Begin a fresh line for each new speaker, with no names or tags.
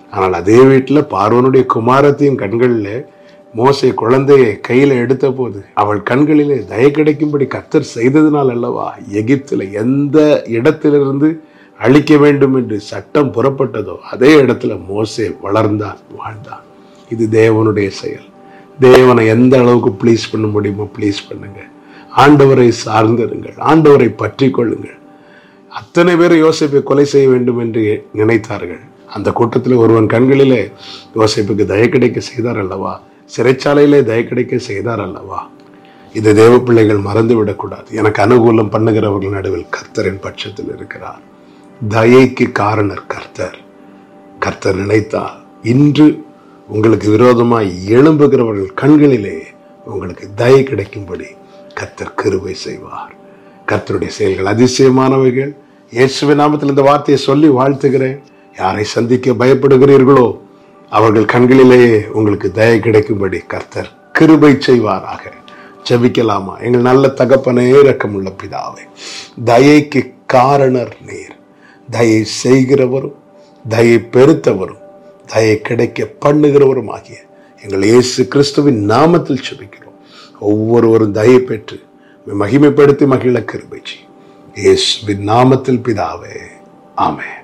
ஆனால் அதே வீட்டில் பார்வனுடைய குமாரத்தின் கண்களில் மோசே குழந்தையை கையில எடுத்த போது அவள் கண்களிலே தய கிடைக்கும்படி கத்தர் செய்ததினால் அல்லவா எகிப்தில் எந்த இடத்திலிருந்து அழிக்க வேண்டும் என்று சட்டம் புறப்பட்டதோ அதே இடத்துல மோசே வளர்ந்தான் வாழ்ந்தான் இது தேவனுடைய செயல் தேவனை எந்த அளவுக்கு ப்ளீஸ் பண்ண முடியுமோ ப்ளீஸ் பண்ணுங்க ஆண்டவரை சார்ந்திருங்கள் ஆண்டவரை பற்றி கொள்ளுங்கள் அத்தனை பேர் யோசிப்பை கொலை செய்ய வேண்டும் என்று நினைத்தார்கள் அந்த கூட்டத்தில் ஒருவன் கண்களிலே யோசிப்புக்கு தய கிடைக்க செய்தார் அல்லவா சிறைச்சாலையிலே தய கிடைக்க செய்தார் அல்லவா இது தேவ பிள்ளைகள் மறந்து விடக்கூடாது எனக்கு அனுகூலம் பண்ணுகிறவர்கள் நடுவில் கர்த்தரின் பட்சத்தில் இருக்கிறார் தயைக்கு காரணர் கர்த்தர் கர்த்தர் நினைத்தால் இன்று உங்களுக்கு விரோதமாய் எழும்புகிறவர்கள் கண்களிலே உங்களுக்கு தயை கிடைக்கும்படி கர்த்தர் கிருபை செய்வார் கர்த்தருடைய செயல்கள் அதிசயமானவைகள் இயேசுவின் நாமத்தில் இந்த வார்த்தையை சொல்லி வாழ்த்துகிறேன் யாரை சந்திக்க பயப்படுகிறீர்களோ அவர்கள் கண்களிலேயே உங்களுக்கு தயை கிடைக்கும்படி கர்த்தர் கிருபை செய்வாராக ஜெபிக்கலாமா எங்கள் நல்ல தகப்பனே இரக்கமுள்ள பிதாவே தயைக்கு காரணர் நீர் தயை செய்கிறவரும் தயை பெருத்தவரும் தயை கிடைக்க பண்ணுகிறவரும் ஆகிய எங்கள் இயேசு கிறிஸ்துவின் நாமத்தில் செபிக்கிறோம் ஒவ்வொருவரும் தயை பெற்று மகிமைப்படுத்தி மகிழ கிருபை செய்யும். இயேசுவின் நாமத்தில் பிதாவே ஆமென்